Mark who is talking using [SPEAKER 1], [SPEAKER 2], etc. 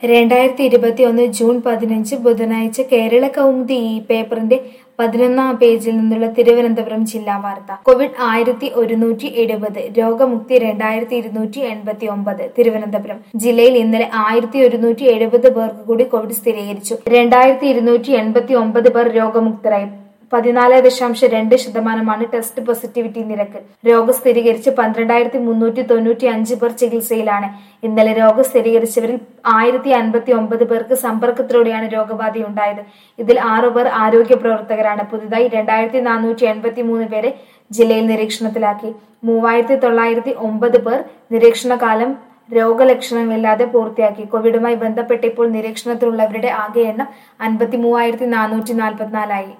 [SPEAKER 1] രണ്ടായിരത്തി ഇരുപത്തിയൊന്ന് ജൂൺ പതിനഞ്ച് ബുധനാഴ്ച കേരള കൗമുദി ഈ പേപ്പറിന്റെ പതിനൊന്നാം പേജിൽ നിന്നുള്ള തിരുവനന്തപുരം ജില്ലാ വാർത്ത കോവിഡ് ആയിരത്തി ഒരുന്നൂറ്റി എഴുപത് രോഗമുക്തി രണ്ടായിരത്തി ഇരുന്നൂറ്റി എൺപത്തി ഒമ്പത് തിരുവനന്തപുരം ജില്ലയിൽ ഇന്നലെ ആയിരത്തി ഒരുന്നൂറ്റി എഴുപത് പേർക്ക് കൂടി കോവിഡ് സ്ഥിരീകരിച്ചു രണ്ടായിരത്തി ഇരുന്നൂറ്റി എൺപത്തി ഒമ്പത് പേർ രോഗമുക്തരായി പതിനാല് ദശാംശം രണ്ട് ശതമാനമാണ് ടെസ്റ്റ് പോസിറ്റിവിറ്റി നിരക്ക് രോഗം സ്ഥിരീകരിച്ച് പന്ത്രണ്ടായിരത്തി മുന്നൂറ്റി തൊണ്ണൂറ്റി അഞ്ച് പേർ ചികിത്സയിലാണ് ഇന്നലെ രോഗം സ്ഥിരീകരിച്ചവരിൽ ആയിരത്തി അൻപത്തി ഒമ്പത് പേർക്ക് സമ്പർക്കത്തിലൂടെയാണ് രോഗബാധയുണ്ടായത് ഇതിൽ ആറു പേർ ആരോഗ്യ പ്രവർത്തകരാണ് പുതുതായി രണ്ടായിരത്തി നാനൂറ്റി എൺപത്തി മൂന്ന് പേരെ ജില്ലയിൽ നിരീക്ഷണത്തിലാക്കി മൂവായിരത്തി തൊള്ളായിരത്തി ഒമ്പത് പേർ നിരീക്ഷണകാലം രോഗലക്ഷണങ്ങളില്ലാതെ പൂർത്തിയാക്കി കോവിഡുമായി ബന്ധപ്പെട്ട് ഇപ്പോൾ നിരീക്ഷണത്തിലുള്ളവരുടെ ആകെ എണ്ണം അൻപത്തി മൂവായിരത്തി നാനൂറ്റി നാൽപ്പത്തിനാലായി